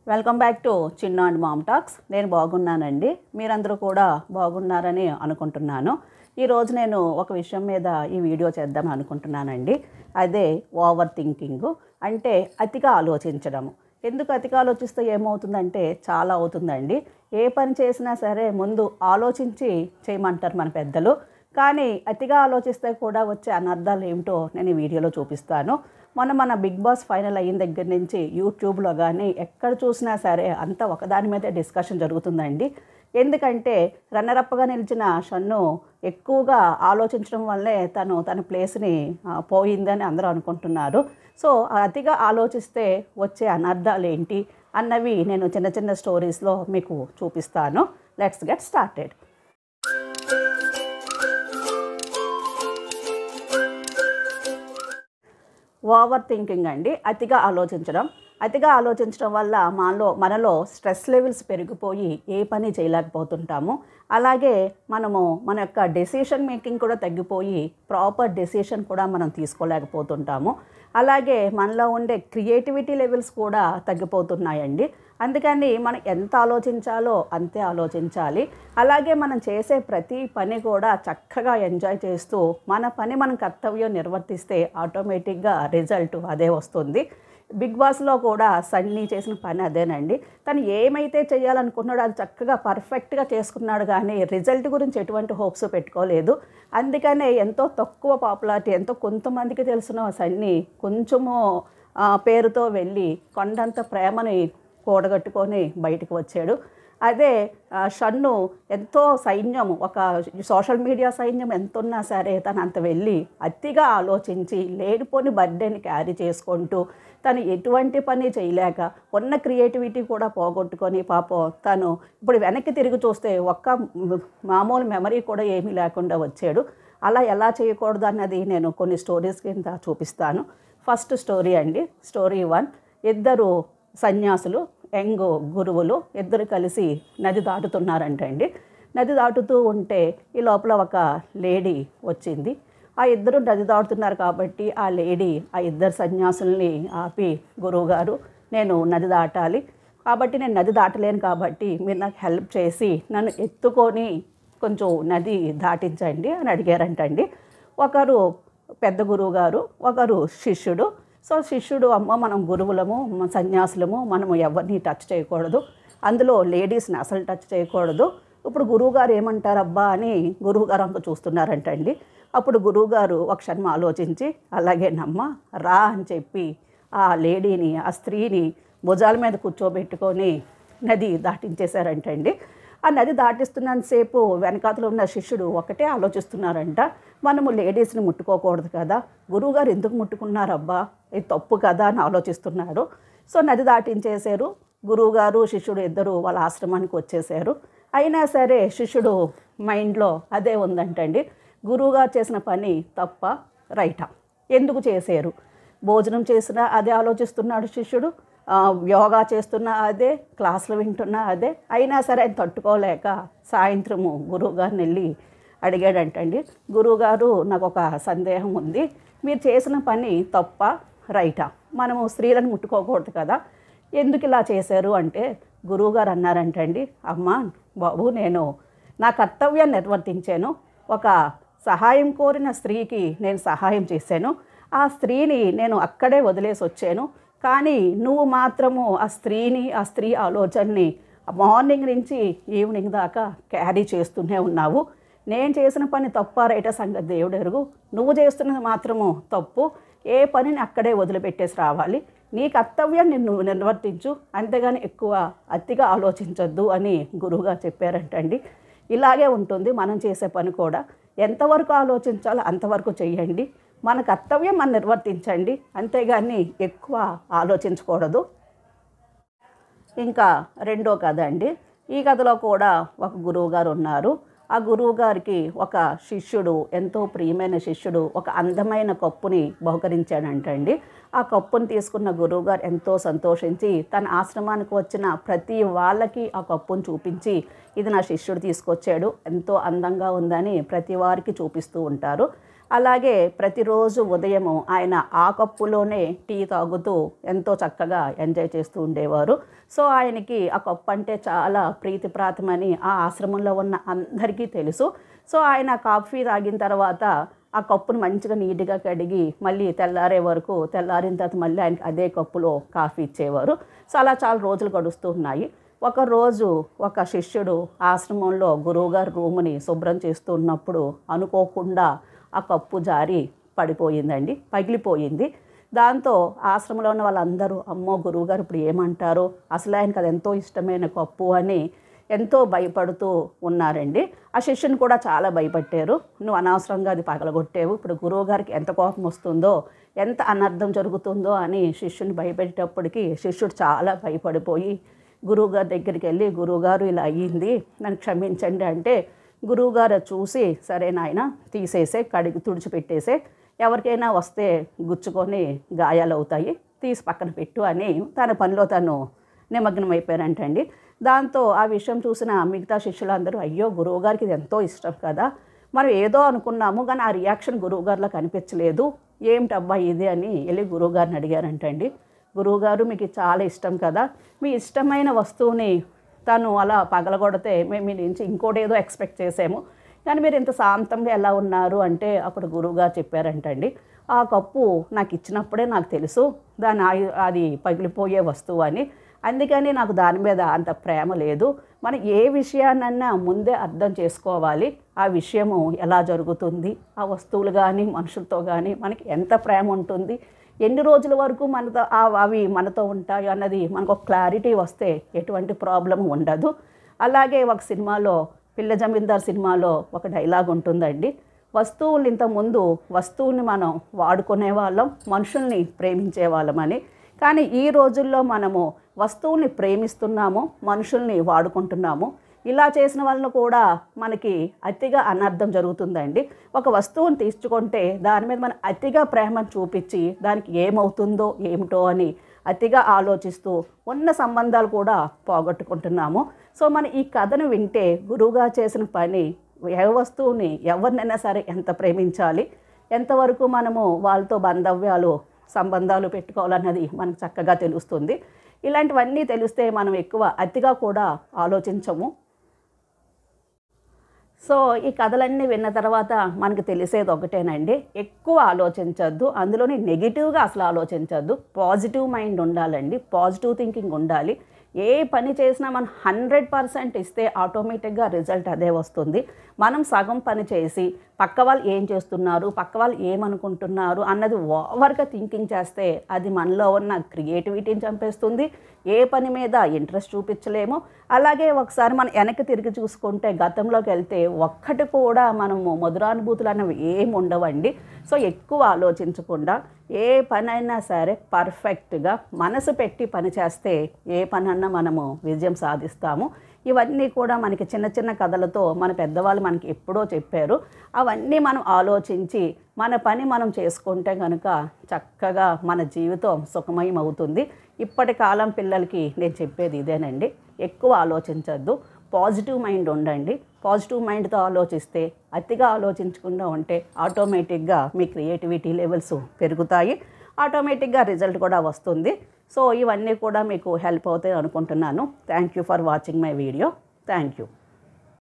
welcome back to Chinna and mom talks నేను బాగున్నానండి మీరందరూ కూడా బాగున్నారని అనుకుంటున్నాను ఈరోజు నేను ఒక విషయం మీద ఈ వీడియో చేద్దాం అనుకుంటున్నానండి అదే ఓవర్ థింకింగ్ అంటే అతిగా ఆలోచించడము ఎందుకు అతిగా ఆలోచిస్తే ఏమవుతుందంటే చాలా అవుతుందండి ఏ పని చేసినా సరే ముందు ఆలోచించి చేయమంటారు మన పెద్దలు కానీ అతిగా ఆలోచిస్తే కూడా వచ్చే అనర్థాలు ఏమిటో నేను ఈ వీడియోలో చూపిస్తాను మొన్న మన బిగ్ బాస్ ఫైనల్ అయిన దగ్గర నుంచి యూట్యూబ్లో కానీ ఎక్కడ చూసినా సరే అంతా ఒకదాని మీదే డిస్కషన్ జరుగుతుందండి ఎందుకంటే రన్నరప్పగా నిలిచిన షన్ను ఎక్కువగా ఆలోచించడం వల్లే తను తన ప్లేస్ని ఆ, పోయిందని అందరూ అనుకుంటున్నారు సో అతిగా ఆలోచిస్తే వచ్చే అనర్థాలు ఏంటి అన్నవి నేను చిన్న చిన్న స్టోరీస్లో మీకు చూపిస్తాను let's get started over thinking అండి అతిగా ఆలోచించడం అతిగా ఆలోచించడం వల్ల మనలో మనలో స్ట్రెస్ లెవెల్స్ పెరిగిపోయి ఏ పని చేయలేకపోతుంటాము అలాగే మనము మన యొక్క డెసిషన్ మేకింగ్ కూడా తగ్గిపోయి ప్రాపర్ డెసిషన్ కూడా మనం తీసుకోలేకపోతుంటాము అలాగే మనలో ఉండే క్రియేటివిటీ లెవెల్స్ కూడా తగ్గిపోతున్నాయండి అందుకని మనం ఎంత ఆలోచించాలో అంతే ఆలోచించాలి అలాగే మనం చేసే ప్రతి పని కూడా చక్కగా ఎంజాయ్ చేస్తూ మన పని మనం కర్తవ్యం నిర్వర్తిస్తే ఆటోమేటిక్గా రిజల్ట్ అదే వస్తుంది బిగ్ బాస్లో కూడా సన్నీ చేసిన పని అదేనండి తను ఏమైతే చేయాలనుకున్నాడో అది చక్కగా పర్ఫెక్ట్గా చేసుకున్నాడు కానీ రిజల్ట్ గురించి ఎటువంటి హోప్స్ పెట్టుకోలేదు అందుకనే ఎంతో తక్కువ పాపులారిటీ ఎంతో కొంతమందికి తెలిసిన సన్నీ కొంచెము ఆ, పేరుతో వెళ్ళి కొండంత ప్రేమని కూడగట్టుకొని బయటకు వచ్చాడు అదే ఆ, షన్ను ఎంతో సైన్యం ఒక సోషల్ మీడియా సైన్యం ఎంత ఉన్నా సరే తను అంత వెళ్ళి అతిగా ఆలోచించి లేనిపోని బర్త్డేని క్యారీ చేసుకుంటూ తను ఎటువంటి పని చేయలేక ఉన్న క్రియేటివిటీ కూడా పోగొట్టుకొని పాపం తను ఇప్పుడు వెనక్కి తిరిగి చూస్తే ఒక్క మ్- మామూలు మెమరీ కూడా ఏమీ లేకుండా వచ్చాడు అలా ఎలా చేయకూడదు అన్నది నేను కొన్ని స్టోరీస్ కింద చూపిస్తాను ఫస్ట్ స్టోరీ అండి స్టోరీ వన్ ఇద్దరు సన్యాసులు యంగ్ గురువులు ఇద్దరు కలిసి నది దాటుతున్నారంటండి నది దాటుతూ ఉంటే ఈ లోపల ఒక లేడీ వచ్చింది ఆ ఇద్దరు నది దాటుతున్నారు కాబట్టి ఆ లేడీ ఆ ఇద్దరు సన్యాసుల్ని ఆపి గురువుగారు నేను నది దాటాలి కాబట్టి నేను నది దాటలేను కాబట్టి మీరు నాకు హెల్ప్ చేసి నన్ను ఎత్తుకొని కొంచెం నది దాటించండి అని అడిగారంటండి ఒకరు పెద్ద గురువు గారు ఒకరు శిష్యుడు సో శిష్యుడు అమ్మ మనం గురువులము మన సన్యాసులము మనము ఎవరిని టచ్ చేయకూడదు అందులో లేడీస్ని అసలు టచ్ చేయకూడదు ఇప్పుడు గురువుగారు ఏమంటారు అబ్బా అని గురువుగారు అంక చూస్తున్నారంటండి అప్పుడు గురువుగారు ఒక క్షణం ఆలోచించి అలాగే నమ్మ రా అని చెప్పి ఆ లేడీని ఆ స్త్రీని భుజాల మీద కూర్చోబెట్టుకొని నది దాటించేశారంటండి ఆ నది దాటిస్తున్నంతసేపు వెనకాతలో ఉన్న శిష్యుడు ఒకటే ఆలోచిస్తున్నారంట మనము లేడీస్ని ముట్టుకోకూడదు కదా గురువుగారు ఎందుకు ముట్టుకున్నారబ్బా ఇది తప్పు కదా అని ఆలోచిస్తున్నారు సో నది దాటించేశారు గురువుగారు శిష్యుడు ఇద్దరు వాళ్ళ ఆశ్రమానికి వచ్చేసారు అయినా సరే శిష్యుడు మైండ్లో అదే ఉందంటండి గురువుగారు చేసిన పని తప్ప రైటా ఎందుకు చేశారు భోజనం చేసినా అదే ఆలోచిస్తున్నాడు శిష్యుడు ఆ, యోగా చేస్తున్నా అదే క్లాసులు వింటున్నా అదే అయినా సరే ఆయన తట్టుకోలేక సాయంత్రము గురువుగారిని వెళ్ళి అడిగాడంటండి గురువుగారు నాకు ఒక సందేహం ఉంది మీరు చేసిన పని తప్ప రైటా మనము స్త్రీలను ముట్టుకోకూడదు కదా ఎందుకు ఇలా చేశారు అంటే గురువుగారు అన్నారంటండి అమ్మ బాబు నేను నా కర్తవ్యాన్ని నిర్వర్తించాను ఒక సహాయం కోరిన స్త్రీకి నేను సహాయం చేశాను ఆ స్త్రీని నేను అక్కడే వదిలేసి వచ్చాను కానీ నువ్వు మాత్రము ఆ స్త్రీని ఆ స్త్రీ ఆలోచనని మార్నింగ్ నుంచి ఈవినింగ్ దాకా క్యారీ చేస్తూనే ఉన్నావు నేను చేసిన పని తప్ప రైట సంగతి దేవుడు ఎరుగు నువ్వు చేస్తున్నది మాత్రము తప్పు ఏ పనిని అక్కడే వదిలిపెట్టేసి రావాలి నీ కర్తవ్యాన్ని నువ్వు నిర్వర్తించు అంతేగాని ఎక్కువ అతిగా ఆలోచించొద్దు అని గురువుగా చెప్పారంటండి ఇలాగే ఉంటుంది మనం చేసే పని కూడా ఎంతవరకు ఆలోచించాలో అంతవరకు చెయ్యండి మన కర్తవ్యం మనం నిర్వర్తించండి అంతేగాని ఎక్కువ ఆలోచించకూడదు ఇంకా రెండో కథ అండి ఈ కథలో కూడా ఒక గురువు గారు ఉన్నారు ఆ గురువు గారికి ఒక శిష్యుడు ఎంతో ప్రియమైన శిష్యుడు ఒక అందమైన కప్పుని బహుకరించాడంటండి ఆ కప్పుని తీసుకున్న గురువు గారు ఎంతో సంతోషించి తన ఆశ్రమానికి వచ్చిన ప్రతి వాళ్ళకి ఆ కప్పును చూపించి ఇది నా శిష్యుడు తీసుకొచ్చాడు ఎంతో అందంగా ఉందని ప్రతి వారికి చూపిస్తూ ఉంటారు అలాగే ప్రతిరోజు ఉదయము ఆయన ఆ కప్పులోనే టీ తాగుతూ ఎంతో చక్కగా ఎంజాయ్ చేస్తూ ఉండేవారు సో ఆయనకి ఆ కప్పు అంటే చాలా ప్రీతిప్రాతమని ఆ ఆశ్రమంలో ఉన్న అందరికీ తెలుసు సో ఆయన కాఫీ తాగిన తర్వాత ఆ కప్పును మంచిగా నీట్గా కడిగి మళ్ళీ తెల్లారే వరకు తెల్లారిన తర్వాత మళ్ళీ ఆయనకి అదే కప్పులో కాఫీ ఇచ్చేవారు సో అలా చాలా రోజులు గడుస్తూ ఉన్నాయి ఒక రోజు ఒక శిష్యుడు ఆశ్రమంలో గురువుగారి రూముని శుభ్రం చేస్తూ ఉన్నప్పుడు అనుకోకుండా ఆ కప్పు జారి పడిపోయిందండి పగిలిపోయింది దాంతో ఆశ్రమంలో ఉన్న వాళ్ళందరూ అమ్మో గురువుగారు ఇప్పుడు ఏమంటారు అసలు ఆయనకు అది ఎంతో ఇష్టమైన కప్పు అని ఎంతో భయపడుతూ ఉన్నారండి ఆ శిష్యుని కూడా చాలా భయపట్టారు నువ్వు అనవసరంగా అది పగలగొట్టేవు ఇప్పుడు గురువు గారికి ఎంత కోపం వస్తుందో ఎంత అనర్థం జరుగుతుందో అని శిష్యుని భయపెట్టేటప్పటికి శిష్యుడు చాలా భయపడిపోయి గురువుగారి దగ్గరికి వెళ్ళి గురువుగారు ఇలా అయ్యింది నన్ను క్షమించండి అంటే గురువుగారు అది చూసి సరే నాయన తీసేసే కడిగి తుడిచిపెట్టేసే ఎవరికైనా వస్తే గుచ్చుకొని గాయాలు అవుతాయి తీసి పక్కన పెట్టు అని తన పనిలో తను నిమగ్నం అయిపోయారంటండి దాంతో ఆ విషయం చూసిన మిగతా శిష్యులందరూ అయ్యో గురువుగారికి ఇది ఎంతో ఇష్టం కదా మనం ఏదో అనుకున్నాము కానీ ఆ రియాక్షన్ గురువుగారిలో కనిపించలేదు ఏమిటబ్బా ఇది అని వెళ్ళి గురువుగారిని అడిగారంటండి గురువుగారు మీకు ఇది చాలా ఇష్టం కదా మీ ఇష్టమైన వస్తువుని తను అలా పగలగొడితే మేము మీ నుంచి ఇంకోటి ఏదో ఎక్స్పెక్ట్ చేసాము కానీ మీరు ఇంత శాంతంగా ఎలా ఉన్నారు అంటే అప్పుడు గురువుగారు చెప్పారంటండి ఆ కప్పు నాకు ఇచ్చినప్పుడే నాకు తెలుసు దాని ఆయు అది పగిలిపోయే వస్తువు అని అందుకని నాకు దాని మీద అంత ప్రేమ లేదు మనం ఏ విషయాన్నైనా ముందే అర్థం చేసుకోవాలి ఆ విషయము ఎలా జరుగుతుంది ఆ వస్తువులు కానీ మనుషులతో కానీ మనకి ఎంత ప్రేమ ఉంటుంది ఎన్ని రోజుల వరకు మనతో ఆ- అవి మనతో ఉంటాయి అన్నది మనకు ఒక క్లారిటీ వస్తే ఎటువంటి ప్రాబ్లం ఉండదు అలాగే ఒక సినిమాలో పిల్ల జమీందార్ సినిమాలో ఒక డైలాగ్ ఉంటుందండి వస్తువులు ఇంతకుముందు వస్తువుల్ని మనం వాడుకునే వాళ్ళం మనుషుల్ని ప్రేమించే వాళ్ళమని కానీ ఈ రోజుల్లో మనము వస్తువుల్ని ప్రేమిస్తున్నాము మనుషుల్ని వాడుకుంటున్నాము ఇలా చేసిన వాళ్ళను కూడా మనకి అతిగా అనర్థం జరుగుతుందండి ఒక వస్తువుని తీసుకుంటే దాని మీద మనం అతిగా ప్రేమను చూపించి దానికి ఏమవుతుందో ఏమిటో అని అతిగా ఆలోచిస్తూ ఉన్న సంబంధాలు కూడా పోగొట్టుకుంటున్నాము సో మనం ఈ కథను వింటే గురువుగా చేసిన పని ఏ వస్తువుని ఎవరినైనా సరే ఎంత ప్రేమించాలి ఎంతవరకు మనము వాళ్ళతో బంధవ్యాలు సంబంధాలు పెట్టుకోవాలన్నది మనకు చక్కగా తెలుస్తుంది ఇలాంటివన్నీ తెలిస్తే మనం ఎక్కువ అతిగా కూడా ఆలోచించము సో ఈ కథలన్నీ విన్న తర్వాత మనకు తెలిసేది ఒకటేనండి ఎక్కువ ఆలోచించద్దు అందులోని నెగిటివ్గా అసలు ఆలోచించద్దు పాజిటివ్ మైండ్ ఉండాలండి పాజిటివ్ థింకింగ్ ఉండాలి ఏ పని చేసినా మనం హండ్రెడ్ పర్సెంట్ ఇస్తే ఆటోమేటిక్గా రిజల్ట్ అదే వస్తుంది మనం సగం పని చేసి పక్క వాళ్ళు ఏం చేస్తున్నారు పక్క వాళ్ళు ఏమనుకుంటున్నారు అన్నది ఓవర్గా థింకింగ్ చేస్తే అది మనలో ఉన్న క్రియేటివిటీని చంపేస్తుంది ఏ పని మీద ఇంట్రెస్ట్ చూపించలేము అలాగే ఒకసారి మనం వెనక్కి తిరిగి చూసుకుంటే గతంలోకి వెళ్తే ఒక్కటి కూడా మనము మధురానుభూతులు అనేవి ఏమి ఉండవండి సో ఎక్కువ ఆలోచించకుండా ఏ పనైనా సరే పర్ఫెక్ట్గా మనసు పెట్టి పని చేస్తే ఏ పనన్నా మనము విజయం సాధిస్తాము ఇవన్నీ కూడా మనకి చిన్న చిన్న కథలతో మన పెద్దవాళ్ళు మనకి ఎప్పుడో చెప్పారు అవన్నీ మనం ఆలోచించి మన పని మనం చేసుకుంటే కనుక చక్కగా మన జీవితం సుఖమయం అవుతుంది ఇప్పటి కాలం పిల్లలకి నేను చెప్పేది ఇదేనండి ఎక్కువ ఆలోచించద్దు పాజిటివ్ మైండ్ ఉండండి పాజిటివ్ మైండ్తో ఆలోచిస్తే అతిగా ఆలోచించకుండా ఉంటే ఆటోమేటిక్గా మీ క్రియేటివిటీ లెవెల్స్ పెరుగుతాయి ఆటోమేటిక్గా రిజల్ట్ కూడా వస్తుంది సో ఇవన్నీ కూడా మీకు హెల్ప్ అవుతాయి అనుకుంటున్నాను thank you for watching my video thank you